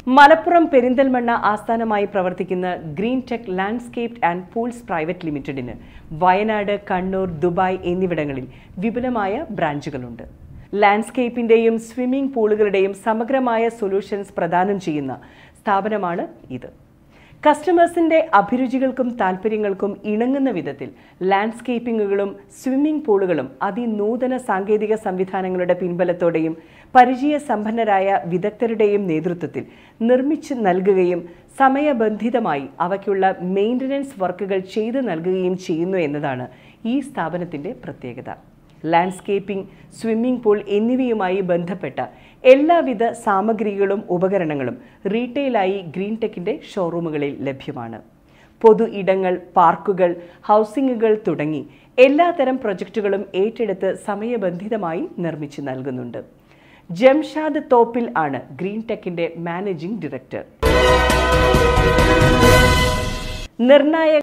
മലപ്പുറം പെരിന്തൽമണ്ണ ആസ്ഥാനമായി പ്രവർത്തിക്കുന്ന green tech landscape and pools private ലിമിറ്റഡിന് വയനാട് കണ്ണൂർ ദുബായ് എന്നിവിടങ്ങളിൽ വിപുലമായ ബ്രാഞ്ചുകളുണ്ട് ലാൻഡ്സ്കേപ്പിന്റെയും സ്വിമ്മിംഗ് പൂളുകളുടെയും സമഗ്രമായ സൊല്യൂഷൻസ് പ്രദാനം ചെയ്യുന്ന സ്ഥാപനമാണ് ഇത് കസ്റ്റമേഴ്സിന്റെ അഭിരുചികൾക്കും താല്പര്യങ്ങൾക്കും ഇണങ്ങുന്ന വിധത്തിൽ ലാൻഡ്സ്കേപ്പിംഗുകളും സ്വിമ്മിംഗ് പൂളുകളും അതിനൂതന സാങ്കേതിക സംവിധാനങ്ങളുടെ പിൻബലത്തോടെയും പരിചയസമ്പന്നരായ വിദഗ്ധരുടെയും നേതൃത്വത്തിൽ നിർമ്മിച്ച് നൽകുകയും സമയബന്ധിതമായി അവയ്ക്കുള്ള മെയിൻ്റനൻസ് വർക്കുകൾ ചെയ്തു നൽകുകയും ചെയ്യുന്നു എന്നതാണ് ഈ സ്ഥാപനത്തിന്റെ പ്രത്യേകത ലാൻഡ്സ്കേപ്പിംഗ് സ്വിമ്മിംഗ് പൂൾ എന്നിവയുമായി ബന്ധപ്പെട്ട എല്ലാവിധ സാമഗ്രികളും ഉപകരണങ്ങളും റീറ്റെയിലായി ഗ്രീൻ ടെക്കിന്റെ ഷോറൂമുകളിൽ ലഭ്യമാണ് പൊതു ഇടങ്ങൾ പാർക്കുകൾ ഹൗസിംഗുകൾ തുടങ്ങി എല്ലാത്തരം പ്രൊജക്റ്റുകളും ഏറ്റെടുത്ത് സമയബന്ധിതമായി നിർമ്മിച്ചു നൽകുന്നുണ്ട് ജംഷാദ് തോപ്പിൽ ആണ് ഗ്രീൻ ടെക്കിന്റെ മാനേജിംഗ് ഡയറക്ടർ നിർണായക